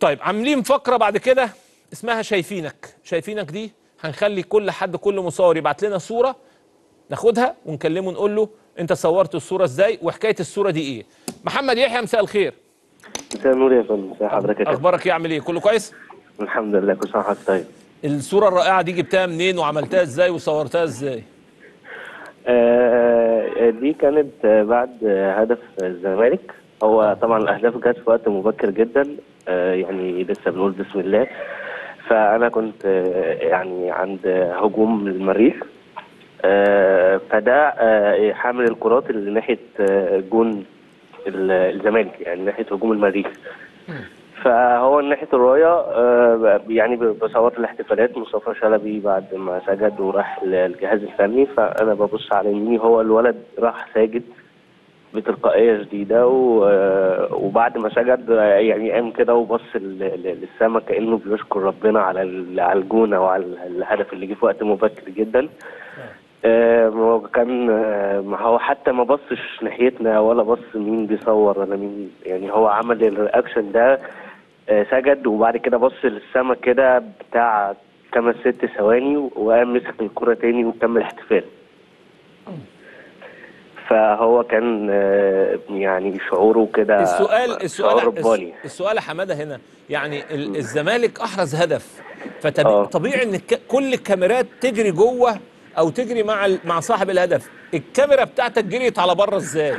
طيب عاملين فقره بعد كده اسمها شايفينك شايفينك دي هنخلي كل حد كل مصور يبعت لنا صوره ناخدها ونكلمه نقول له انت صورت الصوره ازاي وحكايه الصوره دي ايه محمد يحيى مساء الخير مساء النور يا فندم ازي حضرتك يا كابتن اخبارك ايه عامل ايه كله كويس الحمد لله كل سنه وحضرتك طيب الصوره الرائعه دي جبتها منين وعملتها ازاي وصورتها ازاي آه دي كانت آه، بعد آه، هدف الزمالك هو طبعا الاهداف جت في وقت مبكر جدا آه يعني لسه بنقول بسم الله فانا كنت آه يعني عند هجوم المريخ آه فده آه حامل الكرات اللي ناحيه آه جون ال- الزمالك يعني ناحيه هجوم المريخ فهو من ناحيه الرايه آه، يعني ب- بصور الاحتفالات مصطفى شلبي بعد ما سجد وراح للجهاز الفني فانا ببص على يميني هو الولد راح ساجد بتلقائيه شديده و- آه، وبعد ما سجد آه، يعني قام كده وبص للسما كانه بيشكر ربنا على ال- على الجون او على الهدف اللي جه في وقت مبكر جدا آه، ما هو كان آه، ما هو حتى ما بصش ناحيتنا ولا بص مين بيصور ولا مين يعني هو عمل الرياكشن ده آه، سجد وبعد كده بص للسما كده بتاع خمس ست ثواني وقام مسك الكرة تاني وكمل احتفال فهو كان آه، يعني شعوره كده السؤال شعور السؤال رباني السؤال يا حماده هنا يعني ال- الزمالك احرز هدف آه. فطبيعي ان الك- كل الكاميرات تجري جوه او تجري مع ال- مع صاحب الهدف الكاميرا بتاعتك جريت على بره ازاي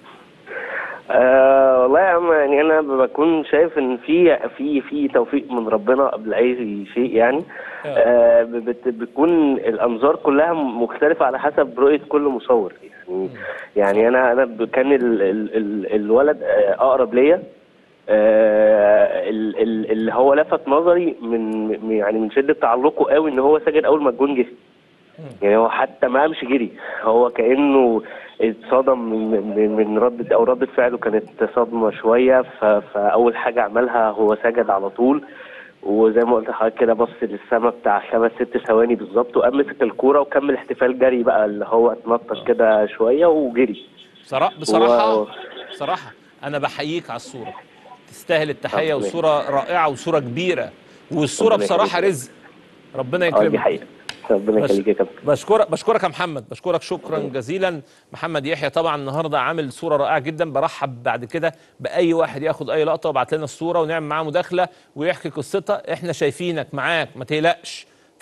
آه والله يا عم يعني انا بكون شايف ان في في في توفيق من ربنا قبل اي شيء يعني آه بت بتكون الانظار كلها مختلفه على حسب رؤيه كل مصور يعني يعني انا انا ب- كان ال ال ال الولد آه، اقرب ليا آه ال- ال- اللي هو لفت نظري من من- يعني من شده تعلقه قوي ان هو سجد اول ما الجون جه يعني هو حتى ما قامش جري هو كانه اتصدم من من, من ردة او ردة فعله كانت صدمة شوية ف- فاول حاجة عملها هو سجد على طول وزي ما قلت لحضرتك كده بص للسما بتاع خمس ست ثواني بالظبط وقام مسك الكورة وكمل احتفال جري بقى اللي هو اتنطط كده شوية وجري بصراحه بصراحه و- بصراحه انا بحييك على الصوره تستاهل التحيه ربنا والصوره رائعه وصوره كبيره والصوره ربنا بصراحه يخليك. رزق ربنا اه دي يكرمك حقيقة ربنا بس- يخليك يا كابتن بشكرك بشكرك يا محمد بشكرك شكرا جزيلا محمد يحيى طبعا النهارده عامل صوره رائعه جدا برحب بعد كده باي واحد ياخد اي لقطه ويبعت لنا الصوره ونعمل معاه مداخله ويحكي قصتها احنا شايفينك معاك ما تقلقش